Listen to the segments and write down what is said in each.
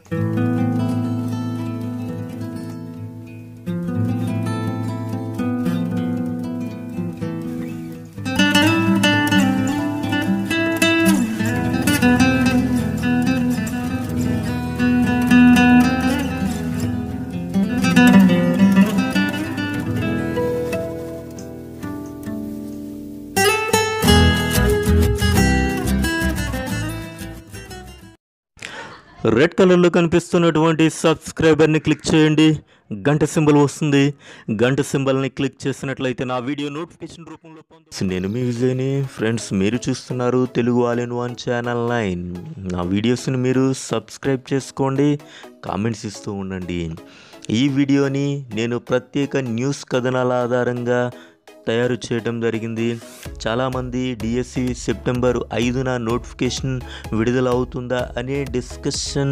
red కలర్లో కనిపిస్తున్నటువంటి సబ్స్క్రైబర్ని click చేయండి గంట సింబల్ వస్తుంది గంట సింబల్ని క్లిక్ చేసినట్లయితే నా వీడియో నోటిఫికేషన్ రూపంలో పొందు నేను మీ విజయ్ని ఫ్రెండ్స్ మీరు చూస్తున్నారు Telugu all in one channel nine నా వీడియోస్ని మీరు సబ్స్క్రైబ్ చేసుకోండి కామెంట్స్ ఇస్తూ ఉండండి ఈ వీడియోని నేను ప్రత్యేక న్యూస్ కథనాల ఆధారంగా తయారు చేయడం జరిగింది చాలామంది డిఎస్సి సెప్టెంబర్ ఐదున నోటిఫికేషన్ విడుదల అవుతుందా అనే డిస్కషన్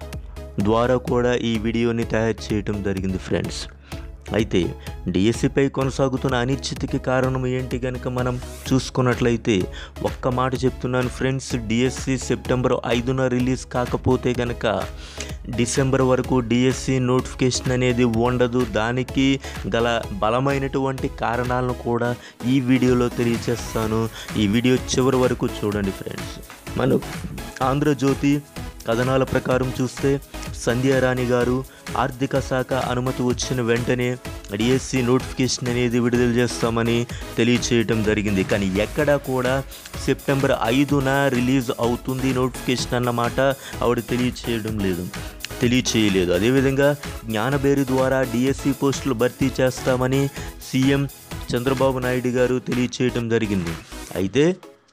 ద్వారా కూడా ఈ వీడియోని తయారు చేయడం జరిగింది ఫ్రెండ్స్ అయితే డిఎస్సిపై కొనసాగుతున్న అనిశ్చితికి కారణం ఏంటి కనుక మనం చూసుకున్నట్లయితే ఒక్క మాట చెప్తున్నాను ఫ్రెండ్స్ డిఎస్సి సెప్టెంబర్ ఐదున రిలీజ్ కాకపోతే కనుక డిసెంబర్ వరకు డిఎస్సి నోటిఫికేషన్ అనేది ఉండదు దానికి గల బలమైనటువంటి కారణాలను కూడా ఈ వీడియోలో తెలియచేస్తాను ఈ వీడియో చివరి వరకు చూడండి ఫ్రెండ్స్ మనం ఆంధ్రజ్యోతి కథనాల ప్రకారం చూస్తే సంధ్యారాణి గారు ఆర్థిక శాఖ అనుమతి వచ్చిన వెంటనే డిఎస్సి నోటిఫికేషన్ అనేది విడుదల చేస్తామని తెలియచేయటం జరిగింది కానీ ఎక్కడా కూడా సెప్టెంబర్ ఐదున రిలీజ్ అవుతుంది నోటిఫికేషన్ అన్నమాట ఆవిడ తెలియచేయడం లేదు తెలియచేయలేదు అదేవిధంగా జ్ఞానబేరి ద్వారా డిఎస్సి పోస్టులు భర్తీ చేస్తామని సీఎం చంద్రబాబు నాయుడు గారు తెలియచేయటం జరిగింది అయితే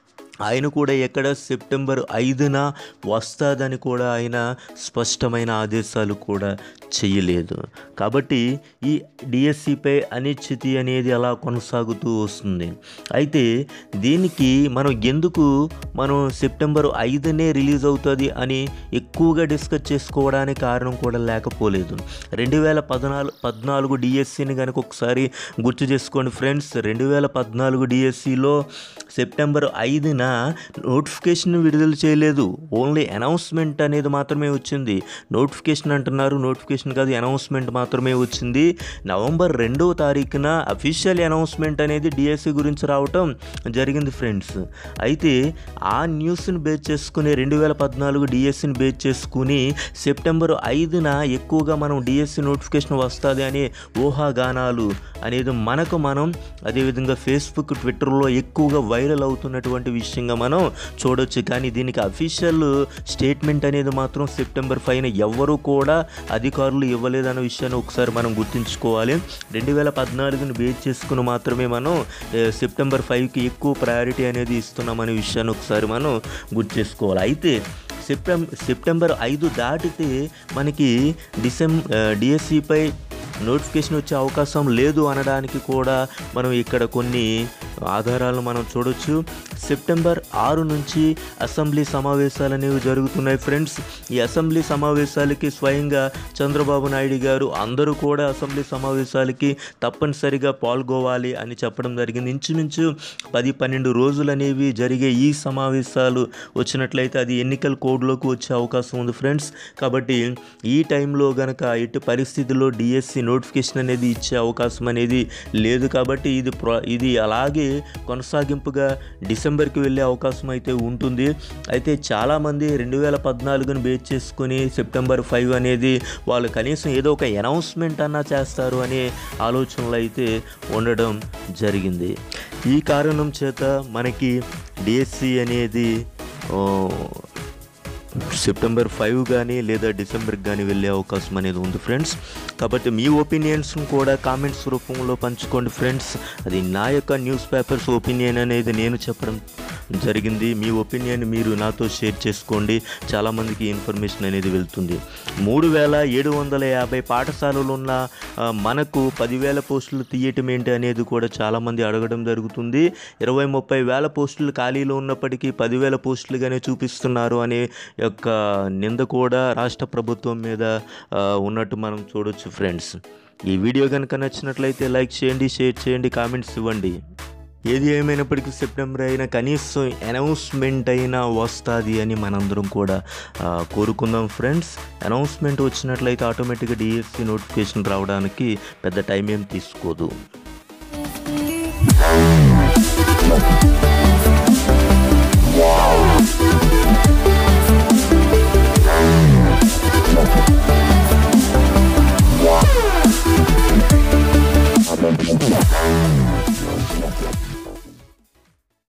ఆయన కూడా ఎక్కడ సెప్టెంబర్ ఐదున వస్తాదని కూడా ఆయన స్పష్టమైన ఆదేశాలు కూడా చేయలేదు కాబట్టి ఈ డిఎస్సిపై అనిశ్చితి అనేది అలా కొనసాగుతూ వస్తుంది అయితే దీనికి మనం ఎందుకు మనం సెప్టెంబర్ ఐదునే రిలీజ్ అవుతుంది అని ఎక్కువగా డిస్కస్ చేసుకోవడానికి కారణం కూడా లేకపోలేదు రెండు వేల పద్నాలుగు పద్నాలుగు డిఎస్సిని కనుక ఒకసారి గుర్తు చేసుకోండి ఫ్రెండ్స్ రెండు వేల పద్నాలుగు డిఎస్సిలో సెప్టెంబర్ ఐదున నోటిఫికేషన్ విడుదల చేయలేదు ఓన్లీ అనౌన్స్మెంట్ అనేది మాత్రమే వచ్చింది నోటిఫికేషన్ అంటున్నారు నోటిఫికేషన్ కాదు అనౌన్స్మెంట్ మాత్రమే వచ్చింది నవంబర్ రెండవ తారీఖున అఫీషియల్ అనౌన్స్మెంట్ అనేది డిఎస్సి గురించి రావటం జరిగింది ఫ్రెండ్స్ అయితే ఆ న్యూస్ని బేస్ చేసుకుని రెండు వేల పద్నాలుగు డిఎస్సిని బేస్ చేసుకుని సెప్టెంబర్ ఐదున ఎక్కువగా మనం డిఎస్సి నోటిఫికేషన్ వస్తుంది అనే ఊహాగానాలు అనేది మనకు మనం అదేవిధంగా ఫేస్బుక్ ట్విట్టర్లో ఎక్కువగా వైరల్ అవుతున్నటువంటి విషయంగా మనం చూడొచ్చు కానీ దీనికి అఫీషియల్ స్టేట్మెంట్ అనేది మాత్రం సెప్టెంబర్ ఫైవ్న ఎవ్వరూ కూడా అధికారులు ఇవ్వలేదన్న విషయాన్ని ఒకసారి మనం గుర్తుంచుకోవాలి రెండు వేల పద్నాలుగుని బేస్ చేసుకుని మాత్రమే మనం ఏ, సెప్టెంబర్ ఫైవ్కి ఎక్కువ ప్రయారిటీ అనేది ఇస్తున్నామనే విషయాన్ని ఒకసారి మనం గుర్తు చేసుకోవాలి అయితే సెప్టెం సెప్టెంబర్ ఐదు దాటితే మనకి డిసెం డిఎస్సిపై నోటిఫికేషన్ వచ్చే అవకాశం లేదు అనడానికి కూడా మనం ఇక్కడ కొన్ని ఆధారాలను మనం చూడొచ్చు సెప్టెంబర్ ఆరు నుంచి అసెంబ్లీ సమావేశాలు అనేవి జరుగుతున్నాయి ఫ్రెండ్స్ ఈ అసెంబ్లీ సమావేశాలకి స్వయంగా చంద్రబాబు నాయుడు గారు అందరూ కూడా అసెంబ్లీ సమావేశాలకి తప్పనిసరిగా పాల్గొవాలి అని చెప్పడం జరిగింది ఇంచుమించు పది పన్నెండు రోజులు అనేవి జరిగే ఈ సమావేశాలు వచ్చినట్లయితే అది ఎన్నికల కోడ్లోకి వచ్చే అవకాశం ఉంది ఫ్రెండ్స్ కాబట్టి ఈ టైంలో గనక ఎట్టి పరిస్థితుల్లో డిఎస్సి నోటిఫికేషన్ అనేది ఇచ్చే అవకాశం అనేది లేదు కాబట్టి ఇది ప్ర ఇది అలాగే కొనసాగింపుగా డిసెంబర్కి వెళ్ళే అవకాశం అయితే ఉంటుంది అయితే చాలామంది రెండు వేల పద్నాలుగుని బేస్ చేసుకుని సెప్టెంబర్ ఫైవ్ అనేది వాళ్ళు కనీసం ఏదో ఒక అనౌన్స్మెంట్ అన్నా చేస్తారు అనే ఆలోచనలు అయితే ఉండడం జరిగింది ఈ కారణం చేత మనకి డిఎస్సి అనేది ఓ, సెప్టెంబర్ ఫైవ్ కానీ లేదా డిసెంబర్కి కానీ వెళ్ళే అవకాశం అనేది ఉంది ఫ్రెండ్స్ కాబట్టి మీ ఒపీనియన్స్ను కూడా కామెంట్స్ రూపంలో పంచుకోండి ఫ్రెండ్స్ అది నా యొక్క న్యూస్ పేపర్స్ ఒపీనియన్ అనేది నేను చెప్పడం జరిగింది మీ ఒపీనియన్ మీరు నాతో షేర్ చేసుకోండి చాలామందికి ఇన్ఫర్మేషన్ అనేది వెళ్తుంది మూడు వేల ఏడు వందల యాభై పాఠశాలలు ఉన్న ఆ, మనకు పదివేల పోస్టులు తీయటం ఏంటి అనేది కూడా చాలామంది అడగడం జరుగుతుంది ఇరవై ముప్పై వేల పోస్టులు ఖాళీలో ఉన్నప్పటికీ పదివేల పోస్టులుగానే చూపిస్తున్నారు అనే యొక్క నింద కూడా రాష్ట్ర ప్రభుత్వం మీద ఆ, ఉన్నట్టు మనం చూడొచ్చు ఫ్రెండ్స్ ఈ వీడియో కనుక నచ్చినట్లయితే లైక్ చేయండి షేర్ చేయండి కామెంట్స్ ఇవ్వండి ఏది ఏమైనప్పటికీ సెప్టెంబర్ అయినా కనీసం అనౌన్స్మెంట్ అయినా వస్తుంది అని మనందరం కూడా ఆ, కోరుకుందాం ఫ్రెండ్స్ అనౌన్స్మెంట్ వచ్చినట్లయితే ఆటోమేటిక్గా డిఎస్సి నోటిఫికేషన్ రావడానికి పెద్ద టైం ఏం తీసుకోదు